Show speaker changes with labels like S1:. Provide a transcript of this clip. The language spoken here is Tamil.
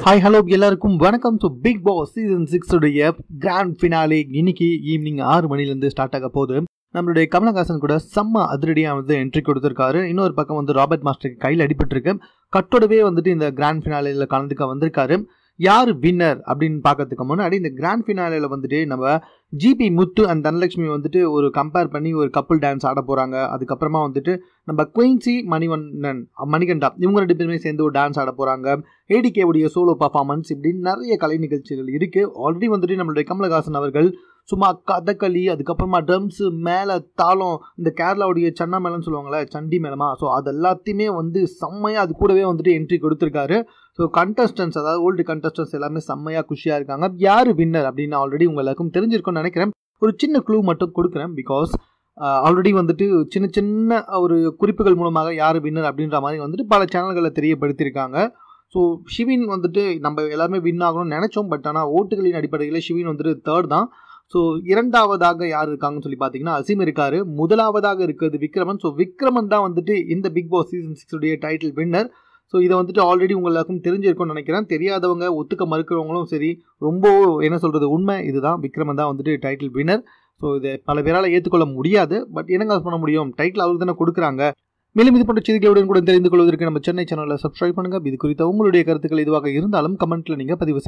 S1: ஹாய் ஹலோ எல்லாருக்கும் வணக்கம் to big Boss season six உடைய கிராண்ட் ஃபினாலே இன்னைக்கு ஈவினிங் ஆறு மணிலேருந்து ஸ்டார்ட் ஆக போகுது நம்மளுடைய கமலஹாசன் கூட செம்ம அதிரடியாக வந்து என்ட்ரி கொடுத்துருக்காரு இன்னொரு பக்கம் வந்து ராபர்ட் மாஸ்டருக்கு கையில் அடிபட்டிருக்கு கட்டோடவே வந்துட்டு இந்த கிராண்ட் ஃபினாலேயில் கலந்துக்க வந்திருக்காரு யார் வின்னர் அப்படின்னு பார்க்கறதுக்கு முன்னாடி இந்த கிராண்ட் ஃபினாலேயில் வந்துட்டு நம்ம ஜிபி முத்து அண்ட் தனலட்சுமி வந்துட்டு ஒரு கம்பேர் பண்ணி ஒரு கப்புள் டான்ஸ் ஆட போகிறாங்க அதுக்கப்புறமா வந்துட்டு நம்ம குயின்சி மணிவண்ணன் மணிகண்டா இவங்க ரெண்டு பேருமே சேர்ந்து ஒரு டான்ஸ் ஆட போகிறாங்க ஏடிகே உடைய சோலோ பர்ஃபார்மன்ஸ் இப்படின்னு நிறைய கலை நிகழ்ச்சிகள் இருக்குது ஆல்ரெடி வந்துட்டு நம்மளுடைய கமலஹாசன் அவர்கள் சும்மா கதகளி அதுக்கப்புறமா ட்ரம்ஸு மேலே தாளம் இந்த கேரளாவுடைய சன்னா மேளம்னு சொல்லுவாங்களே சண்டி மேளமா ஸோ அது எல்லாத்தையுமே வந்து செம்மையாக அது கூடவே வந்துட்டு என்ட்ரி கொடுத்துருக்காரு ஸோ கண்டஸ்டன்ஸ் அதாவது ஓல்டு கண்டஸ்டன்ஸ் எல்லாமே செம்மையாக குஷியாக இருக்காங்க யார் வின்னர் அப்படின்னு ஆல்ரெடி உங்க எல்லாருக்கும் தெரிஞ்சிருக்கும்னு நினைக்கிறேன் ஒரு சின்ன க்ளூ மட்டும் கொடுக்குறேன் பிகாஸ் ஆல்ரெடி வந்துட்டு சின்ன சின்ன ஒரு குறிப்புகள் மூலமாக யார் வின்னர் அப்படின்ற மாதிரி வந்துட்டு பல சேனல்களில் தெரியப்படுத்தியிருக்காங்க ஸோ ஷிவின் வந்துட்டு நம்ம எல்லாருமே வின் ஆகணும்னு நினச்சோம் பட் ஆனால் ஓட்டுகளின் அடிப்படையில் ஷிவின் வந்துட்டு தேர்ட் தான் ஸோ இரண்டாவதாக யார் இருக்காங்கன்னு சொல்லி பார்த்தீங்கன்னா அசீம் இருக்காரு முதலாவதாக இருக்கிறது விக்ரமன் ஸோ விக்ரமன் தான் வந்துட்டு இந்த பிக் பாஸ் சீசன் சிக்ஸ் உடைய டைட்டில் வின்னர் ஸோ இதை வந்துட்டு ஆல்ரெடி உங்களுக்கும் தெரிஞ்சிருக்கும்னு நினைக்கிறேன் தெரியாதவங்க ஒத்துக்க மறுக்கிறவங்களும் சரி ரொம்ப என்ன சொல்கிறது உண்மை இதுதான் விக்ரமன் தான் வந்துட்டு டைட்டில் வின்னர் ஸோ இதை பல பேரால் ஏற்றுக்கொள்ள முடியாது பட் என்னங்க பண்ண முடியும் டைட்டில் அவருக்கு தானே கொடுக்குறாங்க மேலும் இது போன்ற செய்திகளுடன் கூட தெரிந்து கொள்வதற்கு நம்ம சென்னை சேனலில் சப்ஸ்கிரைப் பண்ணுங்கள் இது குறித்த உங்களுடைய கருத்துக்கள் இதுவாக இருந்தாலும் கமெண்ட்டில் நீங்கள் பதிவு செய்ய